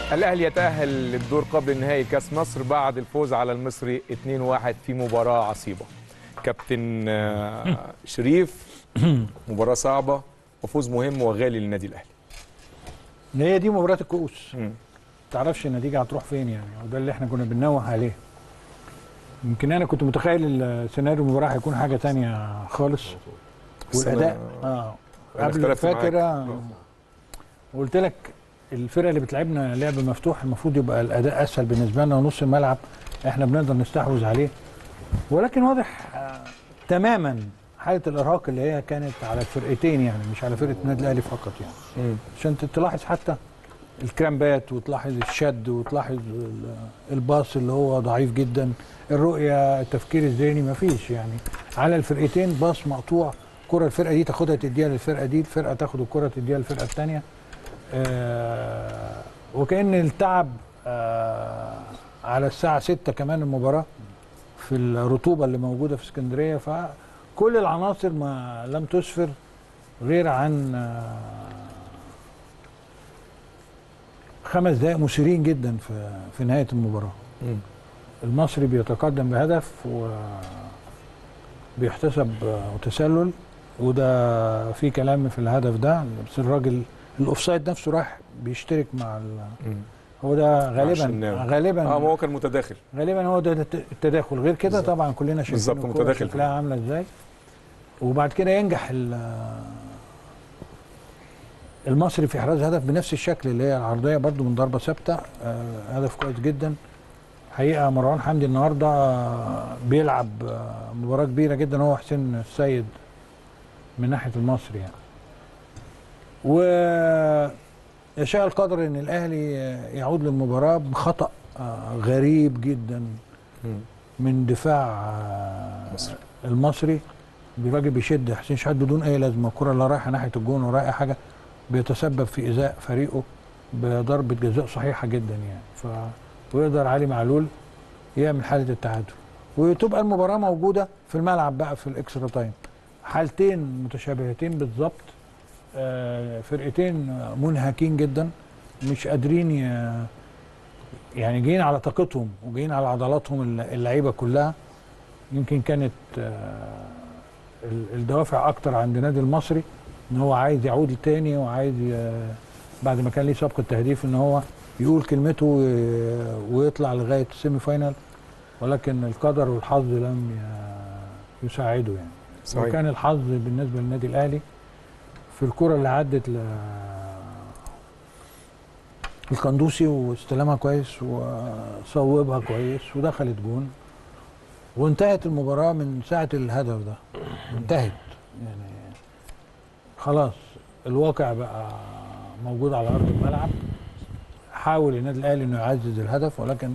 الاهلي يتاهل للدور قبل نهائي كاس مصر بعد الفوز على المصري 2-1 في مباراه عصيبه كابتن آه، شريف مباراه صعبه وفوز مهم وغالي للنادي الاهلي هي دي مباراه الكؤوس مم. تعرفش النتيجه هتروح فين يعني وده اللي احنا كنا بننوه عليه يمكن انا كنت متخيل السيناريو المباراه هيكون حاجه تانية خالص بس والاداء أنا- اه أنا قبل اختلفت فاكر معاك. آه، قلت لك الفرقه اللي بتلعبنا لعب مفتوح المفروض يبقى الاداء اسهل بالنسبه لنا ونص الملعب احنا بنقدر نستحوذ عليه ولكن واضح آه تماما حاله الارهاق اللي هي كانت على الفرقتين يعني مش على فرقه النادي الاهلي فقط يعني مم. عشان ت- تلاحظ حتى الكرامبات وتلاحظ الشد وتلاحظ ال- الباص اللي هو ضعيف جدا الرؤيه التفكير الذهني مفيش يعني على الفرقتين باص مقطوع كرة الفرقه دي تاخدها تديها للفرقه دي الفرقه تاخد الكرة تديها للفرقه الثانيه آه وكأن التعب آه على الساعه 6 كمان المباراه في الرطوبه اللي موجوده في اسكندريه فكل العناصر ما لم تسفر غير عن آه خمس دقائق مثيرين جدا في في نهايه المباراه مم. المصري بيتقدم بهدف وبيحتسب تسلل وده في كلام في الهدف ده بس الراجل الاوفسايد نفسه راح بيشترك مع ال... مم. هو ده غالبا الشناوي. غالبا اه ما هو كان متداخل غالبا هو ده الت- التداخل غير كده بالظبط. طبعا كلنا شايفين بالظبط، الكرة متداخل شكلها فعلا. عامله ازاي وبعد كده ينجح ال- المصري في احراز هدف بنفس الشكل اللي هي العرضيه برضو من ضربه ثابته آه، هدف كويس جدا حقيقه مروان حمدي النهارده آه، بيلعب آه، مباراه كبيره جدا هو حسين السيد من ناحيه المصري يعني و يشاء القدر ان الاهلي يعود للمباراه بخطا آه، غريب جدا مم. من دفاع آه، مصري. المصري الراجل بيشد حسين شحات بدون اي لازمه الكره اللي رايحه ناحيه الجون ولا اي حاجه بيتسبب في ايذاء فريقه بضربه جزاء صحيحه جدا يعني ف ويقدر علي معلول يعمل حاله التعادل وتبقى المباراه موجوده في الملعب بقى في الاكسترا تايم حالتين متشابهتين بالظبط آه، فرقتين منهكين جدا مش قادرين ي... يعني جايين على طاقتهم وجايين على عضلاتهم الل- اللعيبه كلها يمكن كانت آه، ال- الدوافع اكتر عند النادي المصري ان هو عايز يعود تاني وعايز ي- بعد ما كان ليه سابقه تهديف ان هو يقول كلمته و- ويطلع لغايه السيمي فاينال ولكن القدر والحظ لم ي- يساعده يعني صحيح وكان الحظ بالنسبه للنادي الاهلي في الكره اللي عدت ل القندوسي واستلمها كويس وصوبها كويس ودخلت جون وانتهت المباراه من ساعه الهدف ده انتهت يعني خلاص الواقع بقى موجود على ارض الملعب حاول النادي الاهلي انه يعزز الهدف ولكن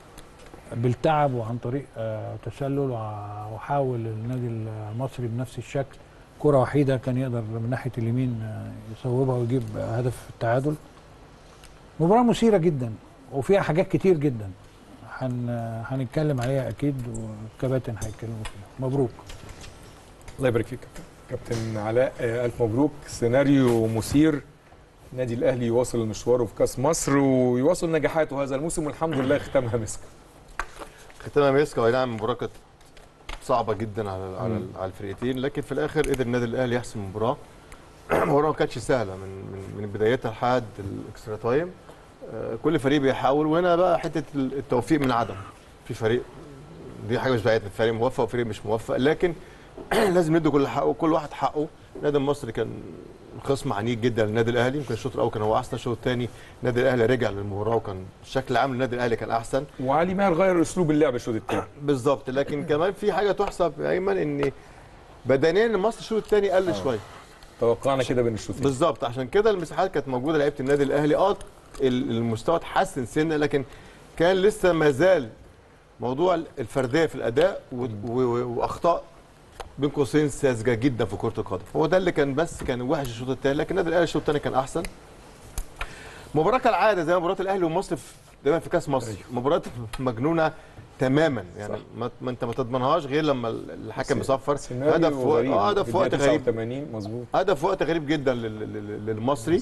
بالتعب وعن طريق آه، تسلل وع- وحاول النادي المصري بنفس الشكل كرة وحيدة كان يقدر من ناحية اليمين آه، يصوبها ويجيب آه، هدف التعادل مباراة مثيرة جدا وفيها حاجات كتير جدا هن هنتكلم عليها أكيد والكباتن هيتكلموا فيها مبروك الله يبارك فيك كابتن كابتن علاء آه، الف مبروك سيناريو مثير النادي الاهلي يواصل مشواره في كاس مصر ويواصل نجاحاته هذا الموسم والحمد لله ختمها مسك ختامها مسكه اي نعم المباراه كانت صعبه جدا على على مم. على الفرقتين لكن في الاخر قدر النادي الاهلي يحسم المباراه المباراه ما كانتش سهله من من من بدايتها لحد الاكسترا تايم آه، كل فريق بيحاول وهنا بقى حته التوفيق من عدم في فريق دي حاجه مش بتاعتنا فريق موفق وفريق مش موفق لكن لازم ندي كل حقه كل واحد حقه النادي المصري كان خصم عنيف جدا للنادي الاهلي يمكن الشوط الاول كان هو احسن الشوط الثاني النادي الاهلي رجع للمباراه وكان الشكل العام للنادي الاهلي كان احسن وعلي ماهر غير اسلوب اللعب الشوط الثاني بالظبط لكن كمان في حاجه تحسب يا ايمن ان بدنيا مصر الشوط الثاني قل شويه توقعنا كده بين الشوطين بالظبط عشان كده المساحات كانت موجوده لعيبه النادي الاهلي اه ال- المستوى اتحسن سنه لكن كان لسه ما زال موضوع الفرديه في الاداء و- و- واخطاء بين قوسين ساذجه جدا في كره القدم هو ده اللي كان بس كان وحش الشوط الثاني لكن النادي الاهلي الشوط الثاني كان احسن مباراه كالعاده زي مباراه الاهلي ومصر في دايما في كاس مصر مباراه مجنونه تماما يعني صح. ما, ما انت ما تضمنهاش غير لما الحكم يصفر سيناريو هدف في وقت غريب. اه هدف في وقت الدقيقة غريب 89 مظبوط هدف في وقت غريب جدا لل- لل- للمصري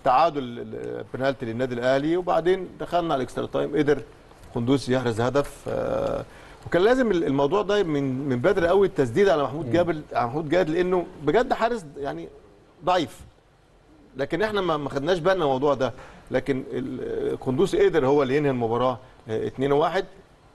تعادل ال- البنالتي للنادي الاهلي وبعدين دخلنا على الاكسترا تايم قدر قندوسي يحرز هدف آه، وكان لازم ال- الموضوع ده من من بدري قوي التسديد على محمود جابر على محمود جاد لانه بجد حارس يعني ضعيف لكن احنا ما ما خدناش بالنا من الموضوع ده لكن ال- قندوسي قدر هو اللي ينهي المباراه 2 1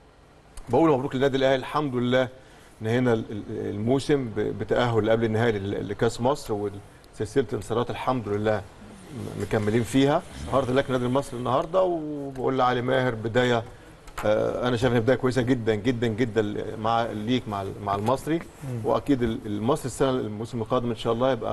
بقول مبروك للنادي الاهلي الحمد لله نهينا ال- ال- الموسم ب- بتاهل قبل النهائي لل- لكاس مصر وسلسله انتصارات الحمد لله م- مكملين فيها هارد لك نادي مصر النهارده وبقول لعلي ماهر بدايه آه، انا شايف إنها بدايه كويسه جدا جدا جدا مع ليك مع ال- مع المصري واكيد ال- المصري السنه الموسم القادم ان شاء الله يبقى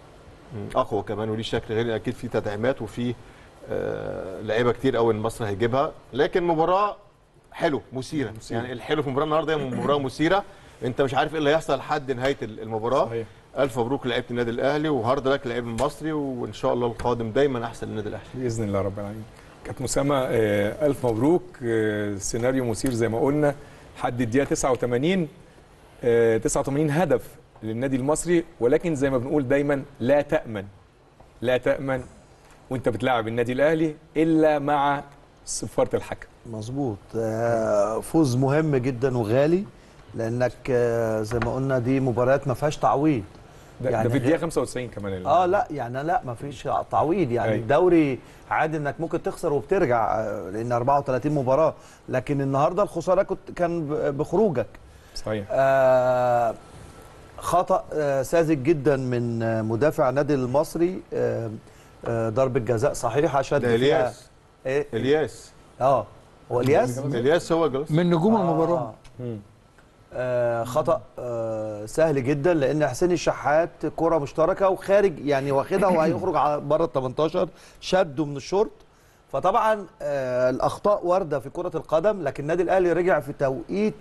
م، اقوى كمان وليه شكل غير اكيد في تدعيمات وفي آه، لعيبه كتير قوي مصر هيجيبها لكن مباراه حلو مثيره مثيرة. يعني الحلو في المباراه النهارده هي مباراه مثيره انت مش عارف ايه اللي هيحصل لحد نهايه ال- المباراه صحيح الف مبروك لعيبه النادي الاهلي وهارد لك لعيب المصري وان شاء الله القادم دايما احسن للنادي الاهلي باذن الله رب العالمين كابتن اسامه آه، الف مبروك آه، سيناريو مثير زي ما قلنا لحد الدقيقه 89 آه، 89 هدف للنادي المصري ولكن زي ما بنقول دايما لا تامن لا تامن وانت بتلاعب النادي الاهلي الا مع صفاره الحكم مظبوط آه، فوز مهم جدا وغالي لانك آه، زي ما قلنا دي مباريات ما فيهاش تعويض ده, يعني ده في الدقيقه غير- 95 كمان اه لا يعني لا ما فيش تعويض يعني أيوة. الدوري عادي انك ممكن تخسر وبترجع آه، لان 34 مباراه لكن النهارده الخساره كنت كان ب- بخروجك صحيح آه، خطا آه، ساذج جدا من آه، مدافع النادي المصري آه، آه، ضربه جزاء صحيحه شد ده فيها الياس إيه؟ الياس اه هو الياس الياس هو جلس من نجوم آه. المباراه مم. آه خطا آه سهل جدا لان حسين الشحات كره مشتركه وخارج يعني واخدها وهيخرج على بره ال 18 شده من الشورت فطبعا آه الاخطاء وارده في كره القدم لكن النادي الاهلي رجع في توقيت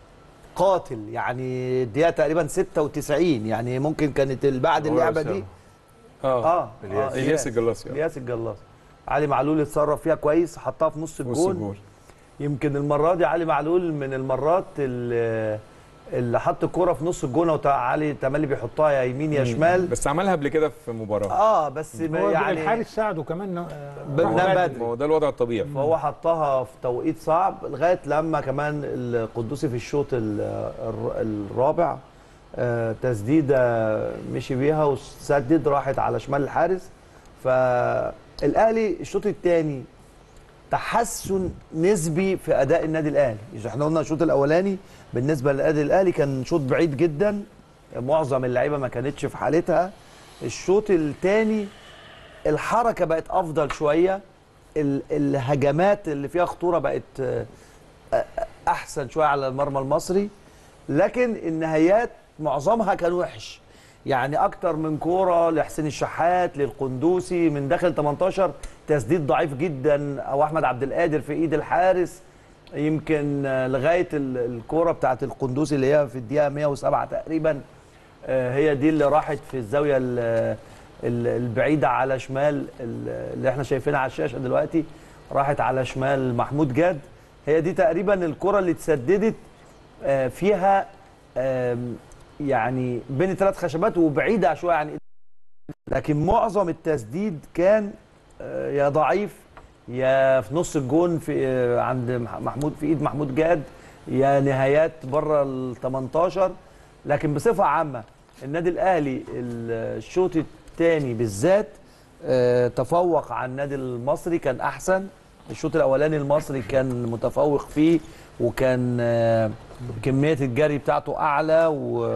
قاتل يعني الدقيقه تقريبا 96 يعني ممكن كانت ال- بعد هو اللعبه أسامة. دي اه اه الياس. آه، الياس الجلاصي آه. الياس الجلاص علي معلول اتصرف فيها كويس حطها في نص نص الجون الجول يمكن المره دي علي معلول من المرات اللي, اللي حط الكوره في نص الجونه وعلي تملي بيحطها يا يمين يا شمال بس عملها قبل كده في مباراه اه بس ما هو يعني الحارس ساعده كمان آه، ب- راح نام بدري. بدري. ما هو ده الوضع الطبيعي فهو حطها في توقيت صعب لغايه لما كمان القدوسي في الشوط ال- الر- الرابع آه، تسديده مشي بيها وسدد راحت على شمال الحارس فالاهلي الشوط الثاني تحسن نسبي في اداء النادي الاهلي احنا قلنا الشوط الاولاني بالنسبه للنادي الاهلي كان شوط بعيد جدا معظم اللعيبه ما كانتش في حالتها الشوط الثاني الحركه بقت افضل شويه ال- الهجمات اللي فيها خطوره بقت آه، آه، احسن شويه على المرمى المصري لكن النهايات معظمها كان وحش يعني اكتر من كوره لحسين الشحات للقندوسي من داخل 18 تسديد ضعيف جدا او احمد عبد القادر في ايد الحارس يمكن آه، لغايه ال- الكوره بتاعت القندوسي اللي هي في الدقيقه 107 تقريبا آه، هي دي اللي راحت في الزاويه ال- ال- البعيده على شمال ال- اللي احنا شايفينها على الشاشه دلوقتي راحت على شمال محمود جاد هي دي تقريبا الكره اللي اتسددت آه، فيها آم، يعني بين ثلاث خشبات وبعيده شويه عن لكن معظم التسديد كان آه، يا ضعيف يا في نص الجون في آه، عند مح- محمود في ايد محمود جاد يا نهايات بره ال 18 لكن بصفه عامه النادي الاهلي ال- الشوط الثاني بالذات آه، تفوق على النادي المصري كان احسن الشوط الاولاني المصري كان متفوق فيه وكان آه، كميه الجري بتاعته اعلى و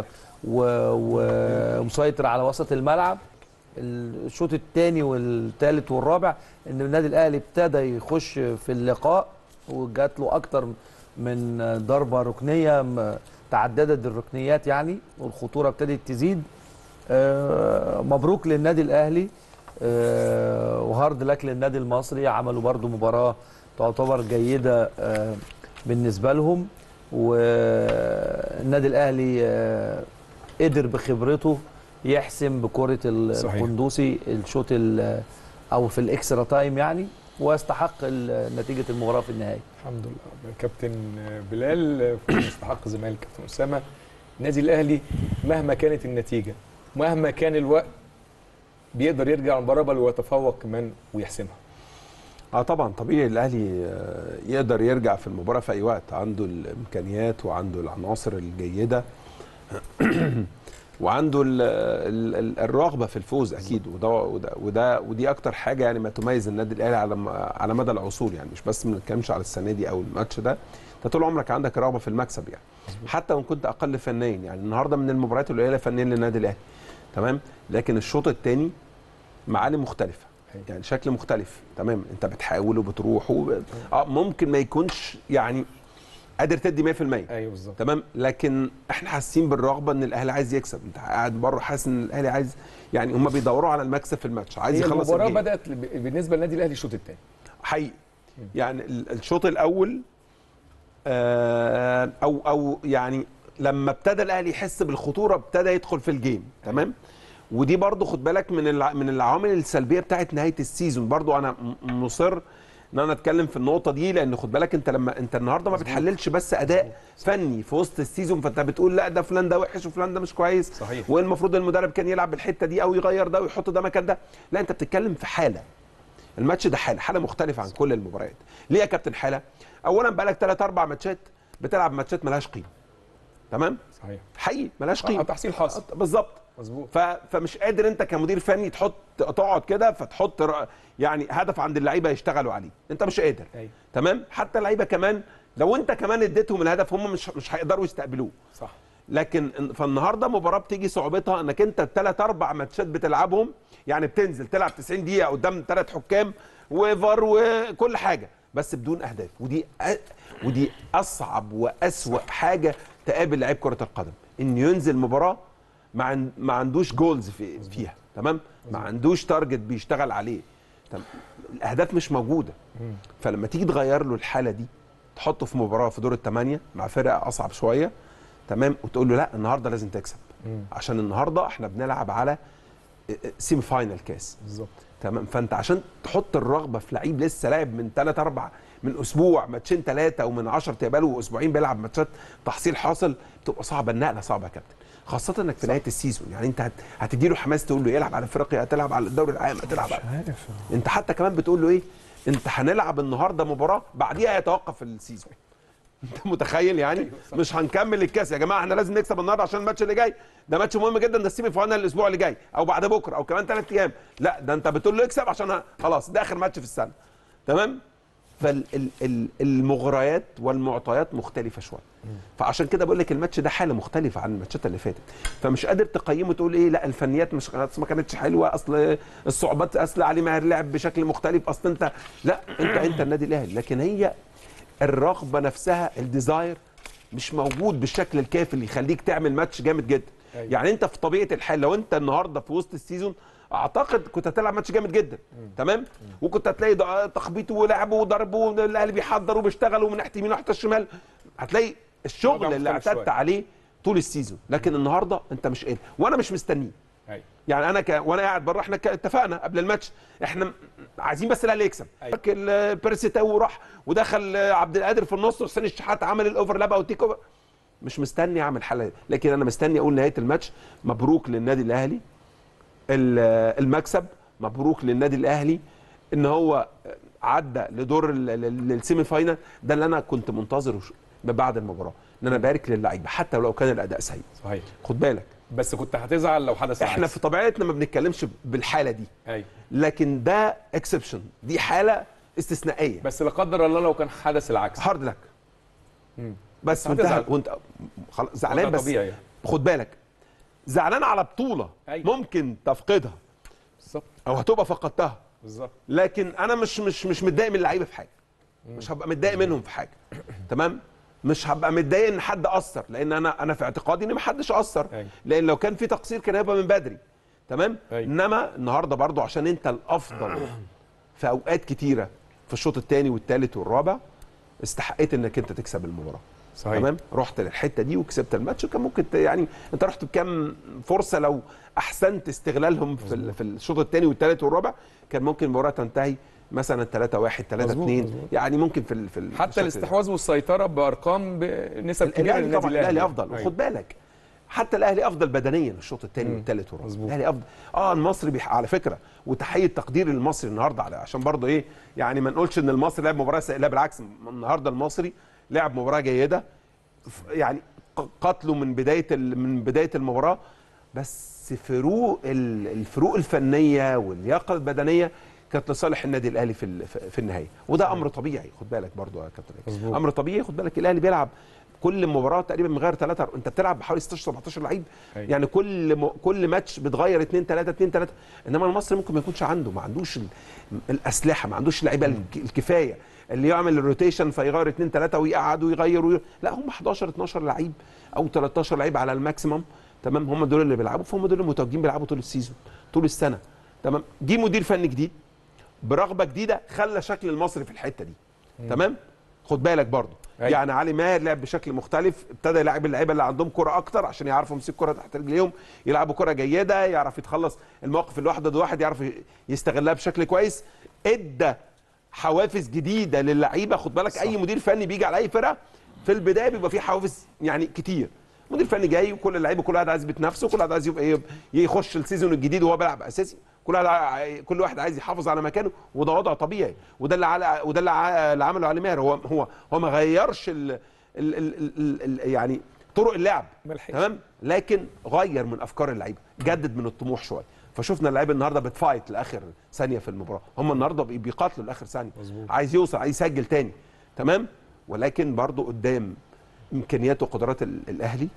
و- ومسيطر على وسط الملعب الشوط الثاني والثالث والرابع ان النادي الاهلي ابتدى يخش في اللقاء وجات له اكتر من ضربه ركنيه م- تعددت الركنيات يعني والخطوره ابتدت تزيد آه، مبروك للنادي الاهلي آه، وهارد لك للنادي المصري عملوا برضو مباراه تعتبر جيده آه، بالنسبه لهم والنادي الاهلي آه، قدر بخبرته يحسم بكره ال- صحيح. القندوسي الشوط ال- او في الاكسترا تايم يعني ويستحق ال- نتيجه المباراه في النهايه الحمد لله كابتن بلال فوز مستحق زمايل كابتن اسامه النادي الاهلي مهما كانت النتيجه مهما كان الوقت بيقدر يرجع المباراه بل ويتفوق كمان ويحسمها اه طبعا طبيعي الاهلي آه، يقدر يرجع في المباراه في اي وقت عنده الامكانيات وعنده العناصر الجيده وعنده ال ال ال الرغبه في الفوز اكيد وده وده, وده ودي اكتر حاجه يعني ما تميز النادي الاهلي على م- على مدى العصور يعني مش بس ما بنتكلمش على السنه دي او الماتش ده انت طول عمرك عندك رغبه في المكسب يعني حتى وان كنت اقل فنيا يعني النهارده من المباريات القليله فنيا للنادي الاهلي تمام لكن الشوط الثاني معالم مختلفه أيوة. يعني شكل مختلف تمام انت بتحاول وبتروح وب... اه ممكن ما يكونش يعني قادر تدي 100% ايوه بالظبط تمام لكن احنا حاسين بالرغبه ان الاهلي عايز يكسب انت قاعد بره حاسس ان الاهلي عايز يعني هم بيدوروا على المكسب في الماتش عايز هي يخلص المباراه الجيم. بدات ب- بالنسبه للنادي الاهلي الشوط الثاني حقيقي يعني ال- الشوط الاول آه، او او يعني لما ابتدى الاهلي يحس بالخطوره ابتدى يدخل في الجيم تمام ودي برضو خد بالك من الع- من العوامل السلبيه بتاعت نهايه السيزون برضو انا م- مصر ان انا اتكلم في النقطه دي لان خد بالك انت لما انت النهارده ما بتحللش بس اداء فني في وسط السيزون فانت بتقول لا ده فلان ده وحش وفلان ده مش كويس صحيح. والمفروض المدرب كان يلعب بالحته دي او يغير ده ويحط ده مكان ده لا انت بتتكلم في حاله الماتش ده حاله حاله مختلفه عن كل المباريات ليه يا كابتن حاله اولا بقالك 3 4 ماتشات بتلعب ماتشات ملهاش قيمه تمام صحيح حقيقي ملهاش آه، قيمه تحصيل حاصل بالظبط مظبوط ف... فمش قادر انت كمدير فني تحط تقعد كده فتحط ر... يعني هدف عند اللعيبه يشتغلوا عليه انت مش قادر ايوه تمام حتى اللعيبه كمان لو انت كمان اديتهم الهدف هم مش مش هيقدروا يستقبلوه صح لكن فالنهارده مباراه بتيجي صعوبتها انك انت الثلاث اربع ماتشات بتلعبهم يعني بتنزل تلعب 90 دقيقه قدام ثلاث حكام وفار وكل حاجه بس بدون اهداف ودي أ... ودي اصعب واسوا حاجه تقابل لعيب كره القدم انه ينزل مباراه ما, عن... ما عندوش جولز في... فيها تمام ما عندوش تارجت بيشتغل عليه تمام الاهداف مش موجوده فلما تيجي تغير له الحاله دي تحطه في مباراه في دور الثمانيه مع فرقه اصعب شويه تمام وتقول له لا النهارده لازم تكسب عشان النهارده احنا بنلعب على سيمي فاينال كاس بالظبط تمام فانت عشان تحط الرغبه في لعيب لسه لاعب من 3 4 من اسبوع ماتشين ثلاثه ومن 10 بقاله اسبوعين بيلعب ماتشات تحصيل حاصل بتبقى صعبه النقله صعبه يا كابتن خاصة انك في نهاية السيزون يعني انت هت- هتدي له حماس تقول له يلعب على افريقيا هتلعب على الدوري العام هتلعب على عارف انت حتى كمان بتقول له ايه انت هنلعب النهارده مباراه بعديها يتوقف السيزون انت متخيل يعني مش هنكمل الكاس يا جماعه احنا لازم نكسب النهارده عشان الماتش اللي جاي ده ماتش مهم جدا ده السيمي فاينال الاسبوع اللي جاي او بعد بكره او كمان ثلاث ايام لا ده انت بتقول له اكسب عشان ه- خلاص ده اخر ماتش في السنه تمام فالمغريات والمعطيات مختلفه شويه فعشان كده بقول لك الماتش ده حاله مختلفه عن الماتشات اللي فاتت فمش قادر تقيمه تقول ايه لا الفنيات مش أصل ما كانتش حلوه اصل الصعوبات اصل علي ماهر لعب بشكل مختلف اصل انت لا انت انت النادي الاهلي لكن هي الرغبه نفسها الديزاير مش موجود بالشكل الكافي اللي يخليك تعمل ماتش جامد جدا أيوة. يعني انت في طبيعه الحال لو انت النهارده في وسط السيزون اعتقد كنت هتلعب ماتش جامد جدا تمام وكنت هتلاقي ده- تخبيط ولعب وضرب والاهلي بيحضر وبيشتغل ومن ناحيه اليمين وناحيه الشمال هتلاقي الشغل وضع اللي مختلف اعتدت شوية. عليه طول السيزون لكن النهارده انت مش قادر وانا مش مستنيه ايوه يعني انا ك... وانا قاعد بره احنا ك- اتفقنا قبل الماتش احنا م- عايزين بس الاهلي يكسب أيوة. أيوة. بيرسي تاو راح ودخل عبد القادر في النص وحسين الشحات عمل الاوفرلاب او تيك أوفر. مش مستني اعمل حاجه لكن انا مستني اقول نهايه الماتش مبروك للنادي الاهلي ال- المكسب مبروك للنادي الاهلي ان هو عدى لدور ال- ال- السيمي فاينال ده اللي انا كنت منتظره ش- بعد المباراه ان انا بارك للعيبه حتى لو كان الاداء سيء صحيح خد بالك بس كنت هتزعل لو حدث احنا العكس. في طبيعتنا ما بنتكلمش بالحاله دي ايوه لكن ده اكسبشن دي حاله استثنائيه بس لا قدر الله لو كان حدث العكس هارد لك مم. بس هتزعل. وانت وانت خلاص زعلان وده بس طبيعي. خد بالك زعلان على بطوله أيوة. ممكن تفقدها بالظبط او هتبقى فقدتها بالظبط لكن انا مش مش مش متضايق من اللعيبه في حاجه مش هبقى متضايق منهم في حاجه تمام مش هبقى متضايق ان حد اثر لان انا انا في اعتقادي ان ما حدش اثر أيوة. لان لو كان في تقصير كان هيبقى من بدري تمام أيوة. انما النهارده برضو عشان انت الافضل في اوقات كتيره في الشوط الثاني والثالث والرابع استحقيت انك انت تكسب المباراه صحيح تمام رحت للحته دي وكسبت الماتش وكان ممكن ت- يعني انت رحت بكام فرصه لو احسنت استغلالهم في ال- في الشوط الثاني والثالث والرابع كان ممكن المباراه تنتهي مثلا 3 1 3 مظبوط، 2 مظبوط. يعني ممكن في ال- في ال- حتى بالشكل ده. الاستحواذ والسيطره بارقام بنسب كبيره الاهلي للنادي طبعا الاهلي الاهلي افضل أيوة. وخد بالك حتى الاهلي افضل بدنيا الشوط الثاني مم. والثالث والرابع مظبوط. الاهلي افضل اه المصري بيح... على فكره وتحيه تقدير للمصري النهارده على عشان برضه ايه يعني ما نقولش ان المصري لعب مباراه سيئه لا بالعكس النهارده المصري لعب مباراه جيده ف- يعني ق- قتله من بدايه ال... من بدايه المباراه بس فروق ال- الفروق الفنيه واللياقه البدنيه كانت لصالح النادي الاهلي في ال- في- في النهايه وده امر طبيعي خد بالك برضو يا كابتن إيهاب. مظبوط. امر طبيعي خد بالك الاهلي بيلعب كل مباراه تقريبا مغير ثلاثه انت بتلعب بحوالي 16 17 لعيب أيوة. يعني كل م... كل ماتش بتغير اثنين ثلاثه اثنين ثلاثه انما المصري ممكن ما يكونش عنده ما عندوش ال... الاسلحه ما عندوش اللعيبه الك- الكفايه اللي يعمل الروتيشن فيغير اثنين ثلاثه ويقعد ويغير وي... لا هم 11 12 لعيب او 13 لعيب على الماكسيمم تمام هم دول اللي بيلعبوا فهم دول المتواجدين بيلعبوا طول السيزون طول السنه تمام جه مدير فني جديد برغبه جديده خلى شكل المصري في الحته دي تمام خد بالك برضه أيوة. يعني علي ماهر لعب بشكل مختلف ابتدى يلعب اللعيبه اللي عندهم كره اكتر عشان يعرفوا يمسكوا كره تحت رجليهم يلعبوا كره جيده يعرف يتخلص المواقف اللي واحد ضد واحد يعرف يستغلها بشكل كويس ادى حوافز جديده للعيبه خد بالك صح. اي مدير فني بيجي على اي فرقه في البدايه بيبقى فيه حوافز يعني كتير مدير فني جاي وكل اللعيبه كل واحد عايز يثبت نفسه كل واحد عايز يبقى إيه، يخش السيزون الجديد وهو بيلعب اساسي كل واحد عاي- كل واحد عايز يحافظ على مكانه وده وضع طبيعي وده اللي على وده اللي ع- اللي عمله علي ماهر هو هو هو ما غيرش ال ال ال ال ال يعني طرق اللعب ما لحقش. تمام لكن غير من افكار اللعيبه جدد من الطموح شويه فشفنا اللعيبه النهارده بتفايت لاخر ثانيه في المباراه هم النهارده بي- بيقاتلوا لاخر ثانيه مظبوط. عايز يوصل عايز يسجل تاني تمام ولكن برضو قدام امكانيات وقدرات ال- الاهلي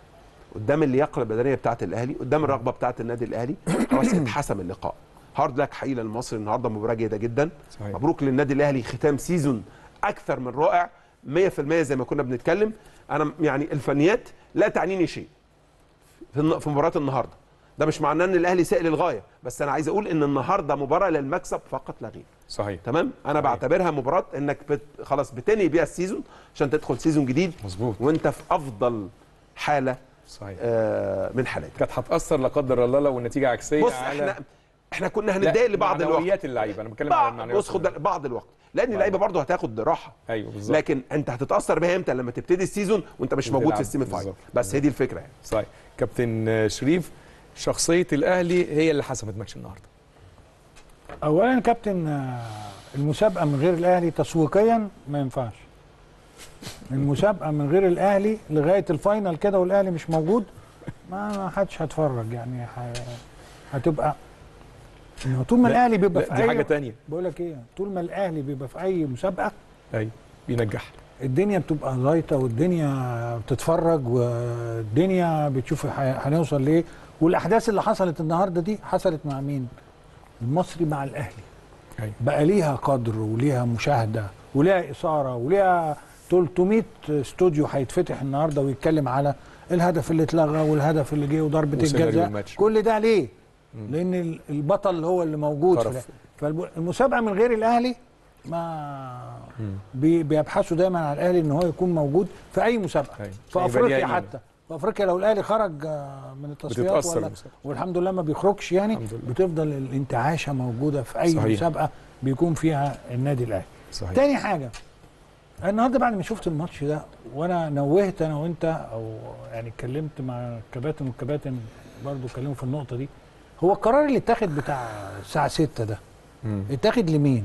قدام اللياقه البدنيه بتاعت الاهلي قدام الرغبه بتاعت النادي الاهلي خلاص اتحسم اللقاء هارد لك حقيقي للمصري النهارده مباراه جيده جدا صحيح. مبروك للنادي الاهلي ختام سيزون اكثر من رائع 100% زي ما كنا بنتكلم انا يعني الفنيات لا تعنيني شيء في الن- في مباراه النهارده ده مش معناه ان الاهلي سائل للغايه بس انا عايز اقول ان النهارده مباراه للمكسب فقط لا غير صحيح تمام انا بعتبرها مباراه انك بت... خلاص بتنهي بيها السيزون عشان تدخل سيزون جديد مظبوط وانت في افضل حاله صحيح آه من حالاتك كانت هتاثر لا قدر الله لو النتيجه عكسيه بص على احنا احنا كنا لا، هنتضايق لبعض الوقت معنويات اللعيبه انا بتكلم على بعض المعنويات بص خد بالك، بعض الوقت لان اللعيبه برضه هتاخد راحه ايوه بالظبط لكن انت هتتاثر بيها امتى لما تبتدي السيزون وانت مش موجود وتلعب. في السيمي فاينل بالظبط. بس هي دي الفكره يعني صحيح كابتن شريف شخصيه الاهلي هي اللي حسمت ماتش النهارده اولا كابتن آه، المسابقه من غير الاهلي تسويقيا ما ينفعش المسابقه من غير الاهلي لغايه الفاينل كده والاهلي مش موجود ما ما حدش هيتفرج يعني ح- هتبقى إنه طول ما لا، الاهلي بيبقى لا في دي اي حاجه تانية بقول لك ايه طول ما الاهلي بيبقى في اي مسابقه ايوه بينجح الدنيا بتبقى زيطه والدنيا بتتفرج والدنيا بتشوف ح- هنوصل ليه والاحداث اللي حصلت النهارده دي حصلت مع مين؟ المصري مع الاهلي أيوة. بقى ليها قدر وليها مشاهده وليها اثاره وليها 300 استوديو هيتفتح النهارده ويتكلم على الهدف اللي اتلغى والهدف اللي جه وضربه وسيناريو الجزاء الماتش. كل ده ليه؟ لان ال- البطل هو اللي موجود طرف. في فالمسابقه من غير الاهلي ما بي- بيبحثوا دايما على الاهلي ان هو يكون موجود في اي مسابقه أيوة. في يبقى افريقيا ليها قيمة. حتى في افريقيا لو الاهلي خرج آه، من التصفيات بتتأثر ولا المسابقة. والحمد لله ما بيخرجش يعني الحمد لله. بتفضل الانتعاشه موجوده في اي صحيح. مسابقه بيكون فيها النادي الاهلي صحيح تاني حاجه النهارده بعد ما شفت الماتش ده وانا نوهت انا وانت او يعني اتكلمت مع الكباتن والكباتن برضو اتكلموا في النقطه دي هو القرار اللي اتاخد بتاع الساعه 6 ده مم. اتاخد لمين؟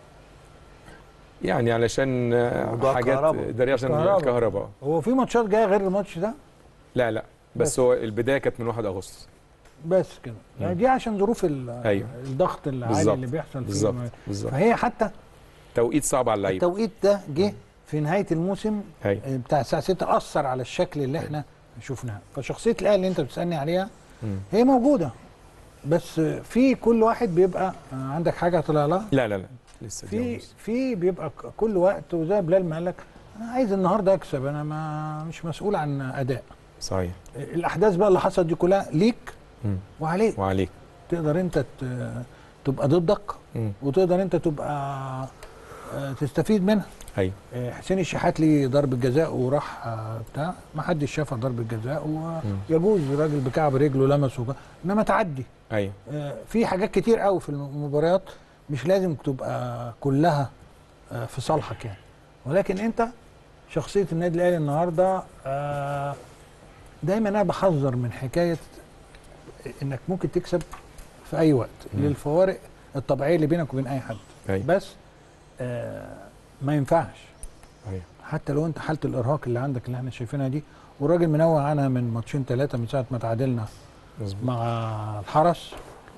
يعني علشان آه، موضوع حاجات الكهرباء. اداريه عشان الكهرباء. الكهرباء هو في ماتشات جايه غير الماتش ده؟ لا لا بس, بس. هو البدايه كانت من 1 اغسطس بس كده يعني دي عشان ظروف ال- أيوة. الضغط العالي بالظبط. اللي بيحصل فيه بالظبط بالظبط فهي حتى توقيت صعب على اللعيبه التوقيت ده جه في نهايه الموسم ايوه آه، بتاع الساعه 6 اثر على الشكل اللي احنا شفناه فشخصيه الاهلي اللي انت بتسالني عليها مم. هي موجوده بس في كل واحد بيبقى آه، عندك حاجه طلع لها لا لا لا لسه دي في ونص. في بيبقى ك- كل وقت وزي بلال ما قال لك انا عايز النهارده اكسب انا ما مش مسؤول عن اداء صحيح الاحداث بقى اللي حصلت دي كلها ليك مم. وعليك وعليك تقدر انت ت- تبقى ضدك مم. وتقدر انت تبقى آه، تستفيد منها ايوه آه، حسين الشحات ليه ضربة جزاء وراح آه، بتاع ما حدش شافها ضربة جزاء ويجوز الراجل بكعب رجله لمسه وك- انما تعدي ايوه آه، في حاجات كتير قوي في المباريات مش لازم تبقى كلها آه، في صالحك يعني ولكن انت شخصية النادي الاهلي النهارده آه، دايما انا بحذر من حكايه انك ممكن تكسب في اي وقت للفوارق الطبيعيه اللي بينك وبين اي حد أيوة. بس آه ما ينفعش أيوة. حتى لو انت حاله الارهاق اللي عندك اللي احنا شايفينها دي والراجل منوع عنها من ماتشين ثلاثه من ساعه ما تعادلنا مظبوط مع الحرس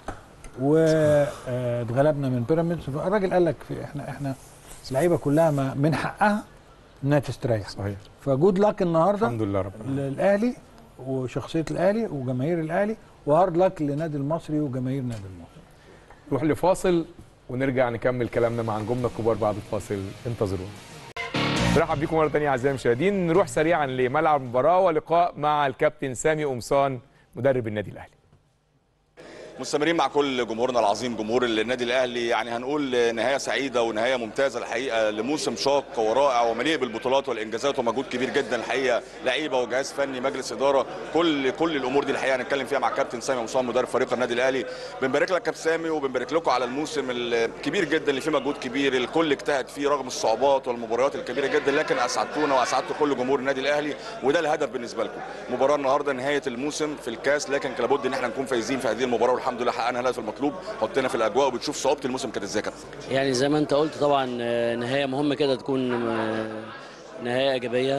واتغلبنا من بيراميدز الراجل قال لك في احنا احنا اللعيبه كلها ما من حقها انها تستريح صحيح فجود لك النهارده الحمد لله رب العالمين. للاهلي وشخصيه الاهلي وجماهير الاهلي وهارد لك لنادي المصري وجماهير نادي المصري نروح لفاصل ونرجع نكمل كلامنا مع نجومنا الكبار بعد الفاصل انتظرونا نرحب بكم مره ثانيه اعزائي المشاهدين نروح سريعا لملعب المباراه ولقاء مع الكابتن سامي قمصان مدرب النادي الاهلي مستمرين مع كل جمهورنا العظيم جمهور النادي الاهلي يعني هنقول نهايه سعيده ونهايه ممتازه الحقيقه لموسم شاق ورائع ومليء بالبطولات والانجازات ومجهود كبير جدا الحقيقه لعيبه وجهاز فني مجلس اداره كل كل الامور دي الحقيقه هنتكلم فيها مع كابتن سامي مصطفى مدرب فريق النادي الاهلي بنبارك لك كابتن سامي وبنبارك لكم على الموسم الكبير جدا اللي فيه مجهود كبير الكل اجتهد فيه رغم الصعوبات والمباريات الكبيره جدا لكن اسعدتونا واسعدتوا كل جمهور النادي الاهلي وده الهدف بالنسبه لكم مباراه النهارده نهايه الموسم في الكاس لكن كان لابد ان احنا نكون فايزين في هذه المباراه والحمد لله حققنا الهدف المطلوب حطينا في الاجواء وبتشوف صعوبه الموسم كانت ازاي يا كابتن يعني زي ما انت قلت طبعا آه، نهايه مهمه كده تكون آه، نهايه ايجابيه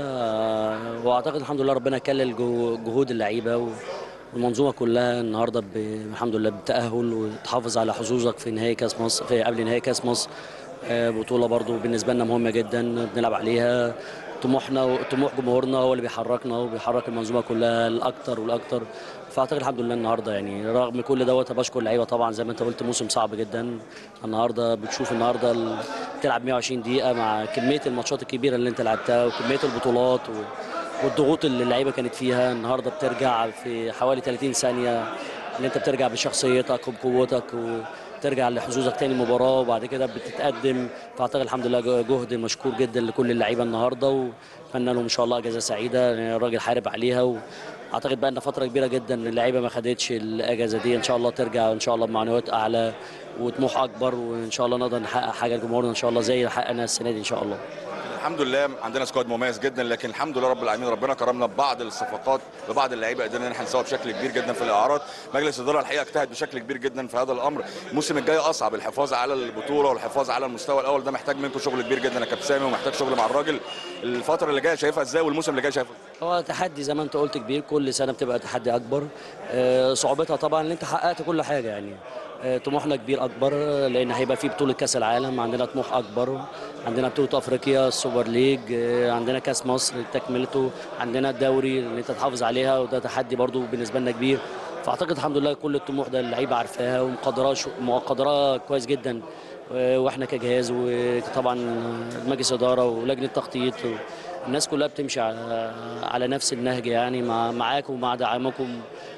آه، واعتقد الحمد لله ربنا كلل جو- جهود اللعيبه والمنظومه كلها النهارده ب- الحمد لله بالتاهل وتحافظ على حظوظك في نهائي كاس مصر في قبل نهائي كاس مصر آه، بطوله برضو بالنسبه لنا مهمه جدا بنلعب عليها طموحنا وطموح جمهورنا هو اللي بيحركنا وبيحرك المنظومه كلها الاكتر والاكتر فاعتقد الحمد لله النهارده يعني رغم كل دوت بشكر اللعيبه طبعا زي ما انت قلت موسم صعب جدا النهارده بتشوف النهارده ال- بتلعب 120 دقيقه مع كميه الماتشات الكبيره اللي انت لعبتها وكميه البطولات و... والضغوط اللي اللعيبه كانت فيها النهارده بترجع في حوالي 30 ثانيه ان انت بترجع بشخصيتك وبقوتك وترجع لحظوظك تاني مباراه وبعد كده بتتقدم فاعتقد الحمد لله جهد مشكور جدا لكل اللعيبه النهارده واتمنى لهم ان شاء الله اجازه سعيده يعني الراجل حارب عليها واعتقد بقى لنا فتره كبيره جدا اللعيبه ما خدتش الاجازه دي ان شاء الله ترجع ان شاء الله بمعنويات اعلى وطموح اكبر وان شاء الله نقدر نحقق حاجه لجمهورنا ان شاء الله زي اللي حققناها السنه دي ان شاء الله الحمد لله عندنا سكواد مميز جدا لكن الحمد لله رب العالمين ربنا كرمنا ببعض الصفقات ببعض اللعيبه قدرنا ان احنا نسوق بشكل كبير جدا في الاعارات مجلس الاداره الحقيقه اجتهد بشكل كبير جدا في هذا الامر الموسم الجاي اصعب الحفاظ على البطوله والحفاظ على المستوى الاول ده محتاج منكم شغل كبير جدا يا كابتن سامي ومحتاج شغل مع الراجل الفتره اللي جايه شايفها ازاي والموسم اللي جاي شايفه إزاي؟ هو تحدي زي ما انت قلت كبير كل سنه بتبقى تحدي اكبر آه، صعوبتها طبعا ان انت حققت كل حاجه يعني آه، طموحنا كبير اكبر آه، لان هيبقى في بطوله كاس العالم عندنا طموح اكبر عندنا بطوله افريقيا السوبر ليج آه، عندنا كاس مصر تكملته عندنا الدوري اللي انت تحافظ عليها وده تحدي برضو بالنسبه لنا كبير فاعتقد الحمد لله كل الطموح ده اللعيبه عارفاها ومقدراه شو- مقدراه كويس جدا آه، واحنا كجهاز وطبعا مجلس اداره ولجنه تخطيط الناس كلها بتمشي على على نفس النهج يعني مع معاكم ومع دعمكم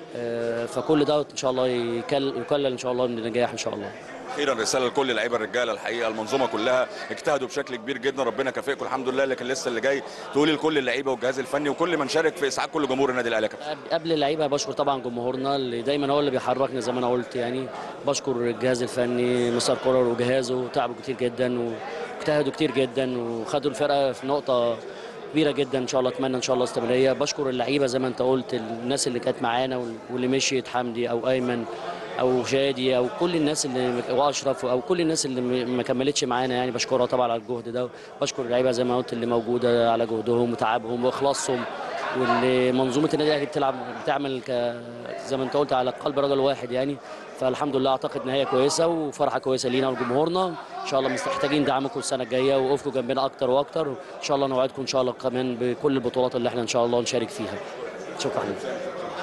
آه، فكل ده ان شاء الله يكل- يكلل ان شاء الله من النجاح ان شاء الله اخيرا رساله لكل اللعيبه الرجاله الحقيقه المنظومه كلها اجتهدوا بشكل كبير جدا ربنا كافئكم الحمد لله لكن لسه اللي جاي تقولي لكل اللعيبه والجهاز الفني وكل من شارك في اسعاد كل جمهور النادي الاهلي يا كابتن. قبل- قبل اللعيبه بشكر طبعا جمهورنا اللي دايما هو اللي بيحركنا زي ما انا قلت يعني بشكر الجهاز الفني مستر كولر وجهازه تعبوا كتير جدا واجتهدوا كتير جدا وخدوا الفرقه في نقطه كبيره جدا ان شاء الله اتمنى ان شاء الله استمراريه بشكر اللعيبه زي ما انت قلت الناس اللي كانت معانا وال- واللي مشيت حمدي او ايمن او شادي او كل الناس اللي واشرف او كل الناس اللي م- ما كملتش معانا يعني بشكرها طبعا على الجهد ده بشكر اللعيبه زي ما قلت اللي موجوده على جهدهم وتعبهم واخلاصهم واللي منظومه النادي الاهلي بتلعب بتعمل ك زي ما انت قلت على قلب رجل واحد يعني فالحمد لله اعتقد نهايه كويسه وفرحه كويسه لينا ولجمهورنا ان شاء الله محتاجين دعمكم السنه الجايه وقفكم جنبنا اكتر واكتر ان شاء الله نوعدكم ان شاء الله كمان بكل البطولات اللي احنا ان شاء الله نشارك فيها شكرا لكم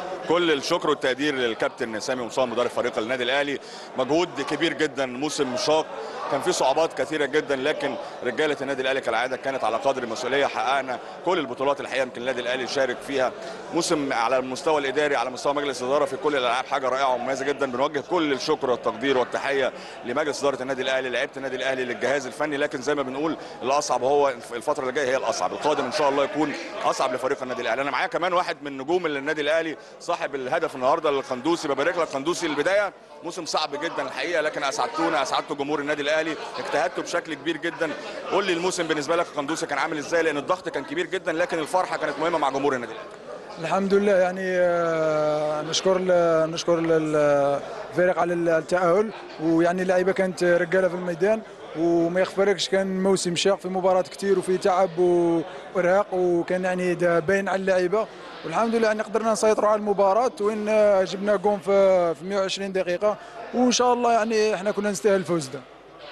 كل الشكر والتقدير للكابتن سامي مصطفى مدرب فريق النادي الاهلي مجهود كبير جدا موسم شاق كان في صعوبات كثيره جدا لكن رجاله النادي الاهلي كالعاده كانت على قدر المسؤوليه حققنا كل البطولات الحقيقه يمكن النادي الاهلي شارك فيها موسم على المستوى الاداري على مستوى مجلس الاداره في كل الالعاب حاجه رائعه ومميزه جدا بنوجه كل الشكر والتقدير والتحيه لمجلس اداره النادي الاهلي لعيبه النادي الاهلي للجهاز الفني لكن زي ما بنقول الاصعب هو الفتره اللي جايه هي الاصعب القادم ان شاء الله يكون اصعب لفريق النادي الاهلي انا معايا كمان واحد من نجوم النادي الاهلي صاحب الهدف النهارده القندوسي ببارك لك قندوسي البدايه موسم صعب جدا الحقيقه لكن اسعدتونا اسعدتوا جمهور النادي الاهلي اجتهدتوا بشكل كبير جدا قول لي الموسم بالنسبه لك قندوسي كان عامل ازاي لان الضغط كان كبير جدا لكن الفرحه كانت مهمه مع جمهور النادي الاهلي الحمد لله يعني آه، نشكر ال- نشكر ال- الفريق على التأهل ويعني اللعيبه كانت رجاله في الميدان وما يخفركش كان موسم شاق في مباراه كتير وفي تعب و- وارهاق وكان يعني ده باين على اللعيبه والحمد لله يعني قدرنا نسيطروا على المباراه وين آه، جبنا جون في في 120 دقيقه وان شاء الله يعني احنا كنا نستاهل الفوز ده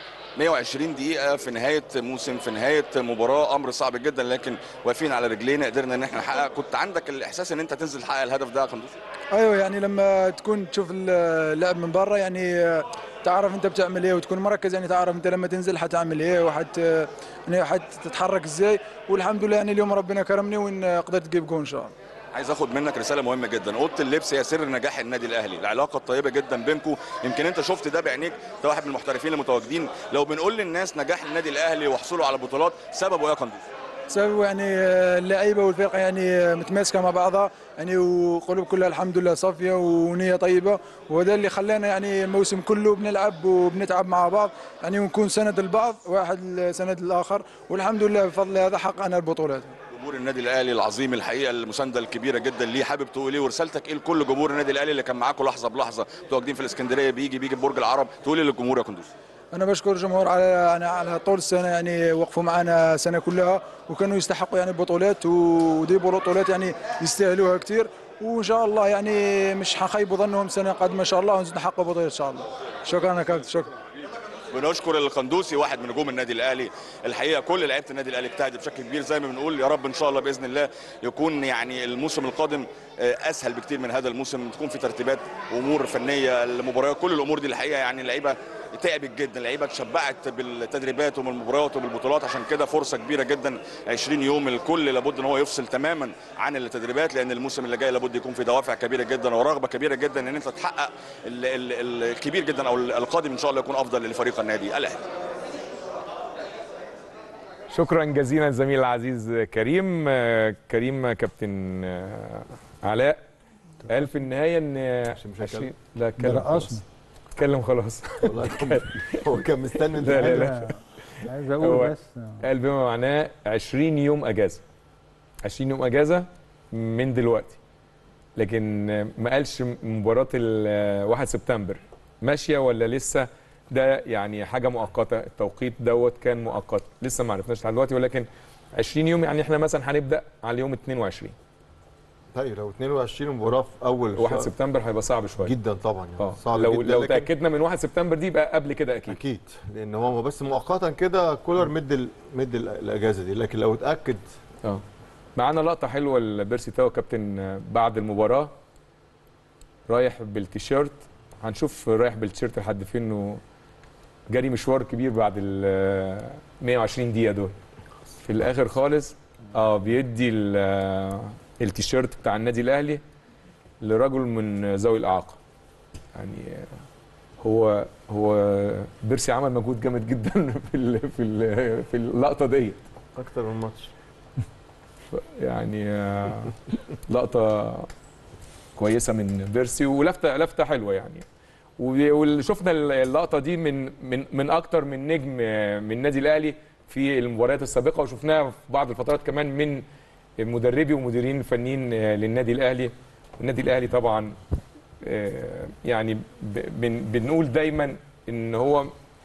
120 دقيقة في نهاية موسم في نهاية مباراة أمر صعب جدا لكن واقفين على رجلينا قدرنا إن احنا نحقق كنت عندك الإحساس إن أنت تنزل تحقق الهدف ده يا قندوسي ايوه يعني لما تكون تشوف اللعب من برا يعني آه، تعرف انت بتعمل ايه وتكون مركز يعني تعرف انت لما تنزل حتعمل ايه وحت يعني حتتحرك ازاي والحمد لله يعني اليوم ربنا كرمني وان قدرت تجيب جول ان شاء الله عايز اخد منك رساله مهمه جدا اوضه اللبس هي سر نجاح النادي الاهلي العلاقه الطيبه جدا بينكم يمكن انت شفت ده بعينيك انت واحد من المحترفين المتواجدين لو بنقول للناس نجاح النادي الاهلي وحصوله على بطولات سببه ايه يا قندوسي سبب يعني آه، اللعيبه والفرقه يعني آه، متماسكه مع بعضها يعني وقلوب كلها الحمد لله صافيه ونيه طيبه وهذا اللي خلانا يعني الموسم كله بنلعب وبنتعب مع بعض يعني ونكون سند البعض واحد سند الاخر والحمد لله بفضل هذا حققنا البطولات جمهور النادي الاهلي العظيم الحقيقه المسانده الكبيره جدا ليه حابب تقول ايه ورسالتك ايه لكل جمهور النادي الاهلي اللي كان معاكم لحظه بلحظه متواجدين في الاسكندريه بيجي بيجي في برج العرب تقول ايه للجمهور يا قندوسي انا بشكر الجمهور على يعني على طول السنه يعني وقفوا معنا سنه كلها وكانوا يستحقوا يعني بطولات ودي بطولات يعني يستاهلوها كثير وان شاء الله يعني مش حخيبوا ظنهم سنه قادمه ان شاء الله ونحقق بطولات ان شاء الله شكرا يا كابتن شكرا بنشكر القندوسي واحد من نجوم النادي الاهلي الحقيقه كل لعيبه النادي الاهلي اجتهدت بشكل كبير زي ما بنقول يا رب ان شاء الله باذن الله يكون يعني الموسم القادم آه، اسهل بكتير من هذا الموسم تكون في ترتيبات امور فنيه المباريات كل الامور دي الحقيقه يعني اللعيبه تعبت جدا اللعيبه اتشبعت بالتدريبات وبالمباريات وبالبطولات عشان كده فرصه كبيره جدا 20 يوم الكل لابد ان هو يفصل تماما عن التدريبات لان الموسم اللي جاي لابد يكون في دوافع كبيره جدا ورغبه كبيره جدا ان انت تحقق ال- ال- الكبير جدا او القادم ان شاء الله يكون افضل لفريق النادي الاهلي شكرا جزيلا زميل العزيز كريم آه، كريم كابتن آه، علاء قال في النهايه ان مش هيتكلم. 20 لا اتكلم ده خلاص. رقصني اتكلم خلاص والله كان- هو كان مستني لا لا انت لا عايز هو- اقول بس قال بما معناه 20 يوم اجازه 20 يوم اجازه من دلوقتي لكن آه، ما قالش مباراه ال آه، 1 سبتمبر ماشيه ولا لسه ده يعني حاجه مؤقته التوقيت دوت كان مؤقت لسه ما عرفناش لحد دلوقتي ولكن 20 يوم يعني احنا مثلا هنبدا على يوم 22 طيب لو 22 مباراه في اول 1 شهر- سبتمبر هيبقى صعب شويه جدا طبعا يعني اه صعب لو جدا لو لكن- تاكدنا من 1 سبتمبر دي يبقى قبل كده اكيد اكيد لان هو بس مؤقتا كده كولر مد ال- مد ال- الاجازه دي لكن لو اتاكد اه معانا لقطه حلوه لبيرسي تاو كابتن آه، بعد المباراه رايح بالتيشيرت هنشوف رايح بالتيشيرت لحد فين انه جري مشوار كبير بعد ال آه، 120 دقيقه دول في الاخر خالص اه بيدي ال- آه، التيشيرت بتاع النادي الاهلي لرجل من ذوي الاعاقه يعني آه، هو هو بيرسي عمل مجهود جامد جدا في ال في ال في اللقطه ديت اكتر من ماتش يعني آه، لقطه كويسه من بيرسي ولفته لفته حلوه يعني وشفنا اللقطه دي من من من اكتر من نجم آه، من النادي الاهلي في المباريات السابقه وشفناها في بعض الفترات كمان من مدربي ومديرين فنيين آه، للنادي الاهلي النادي الاهلي طبعا آه، يعني ب- بن- بنقول دايما ان هو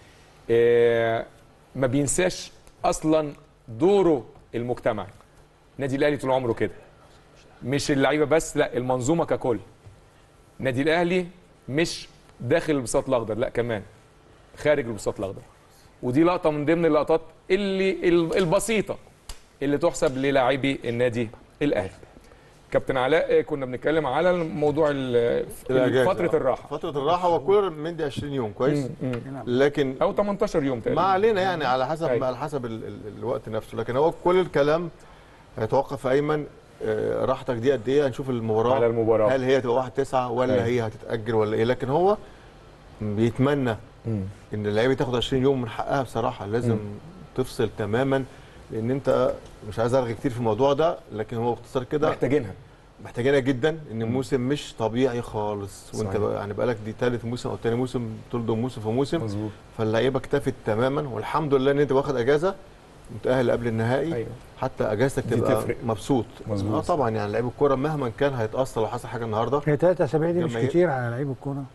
آه، ما بينساش اصلا دوره المجتمعي النادي الاهلي طول عمره كده مش اللعيبه بس لا المنظومه ككل النادي الاهلي مش داخل البساط الاخضر لا كمان خارج البساط الاخضر ودي لقطه من ضمن اللقطات اللي ال- البسيطه اللي تحسب للاعبي النادي الاهلي كابتن علاء كنا بنتكلم على موضوع ال- الأجازة. فتره الراحه فتره الراحه هو كولر مدي 20 يوم كويس مم، مم. لكن او 18 يوم ما تقريبا علينا يعني على حسب أيوة. على حسب ال ال الوقت نفسه لكن هو كل الكلام هيتوقف ايمن آه، راحتك دي قد ايه هنشوف المباراه على المباراه هل هي تبقى 1 9 ولا أيوة. هي هتتاجل ولا ايه لكن هو بيتمنى مم. ان اللعيبه تاخد 20 يوم من حقها بصراحه لازم مم. تفصل تماما لان انت مش عايز ارغي كتير في الموضوع ده لكن هو باختصار كده محتاجينها محتاجينها جدا ان الموسم مش طبيعي خالص وانت صحيح. بقى يعني بقالك دي ثالث موسم او ثاني موسم تلضم موسم في موسم مظبوط فاللعيبه اكتفت تماما والحمد لله ان انت واخد اجازه متاهل قبل النهائي ايوه حتى اجازتك دي تبقى تفرق. مبسوط مظبوط. اه طبعا يعني لعيب الكوره مهما كان هيتاثر لو حصل حاجه النهارده هي ثلاث اسابيع دي مش جماهير- كتير على لعيب الكوره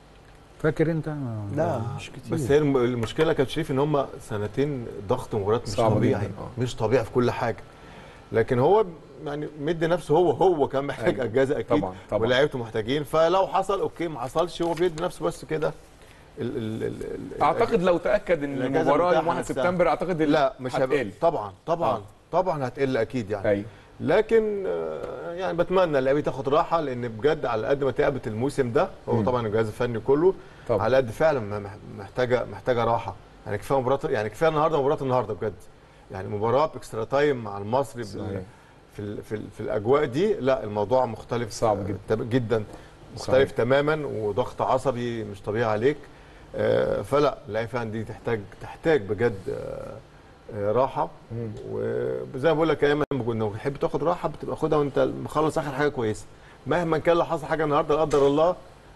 فاكر انت لا مش كتير بس هي الم- المشكله كانت شريف ان هم سنتين ضغط مباريات مش صعبة طبيعي جداً، آه. مش طبيعي في كل حاجه لكن هو يعني مدي نفسه هو هو كان محتاج أيوة. اجازه اكيد طبعا طبعا ولاعيبته محتاجين فلو حصل اوكي ما حصلش هو بيدي نفسه بس كده ال ال ال ال اعتقد لو تاكد ان الأجازة المباراه يوم المتاحة 1 نفسها. سبتمبر اعتقد ال- لا مش هيبقى هتقل طبعا طبعا آه. طبعا هتقل اكيد يعني ايوه لكن آه، يعني بتمنى اللعيبه تاخد راحه لان بجد على قد ما تعبت الموسم ده هو مم. طبعا الجهاز الفني كله طبعا على قد فعلا ما مح- محتاجه محتاجه راحه يعني كفايه مباراه يعني كفايه النهارده مباراه النهارده بجد يعني مباراه باكسترا تايم مع المصري بال- صحيح. في ال في, ال في الاجواء دي لا الموضوع مختلف صعب آه، جدا. تب- جدا مختلف صحيح. تماما وضغط عصبي مش طبيعي عليك آه، فلا اللعيبه فعلا دي تحتاج تحتاج بجد آه، آه، راحه مم. وزي ما بقول لك ايام لما كنا بتحب تاخد راحه بتبقى خدها وانت مخلص اخر حاجه كويسه مهما كان لو حصل حاجه النهارده لا قدر الله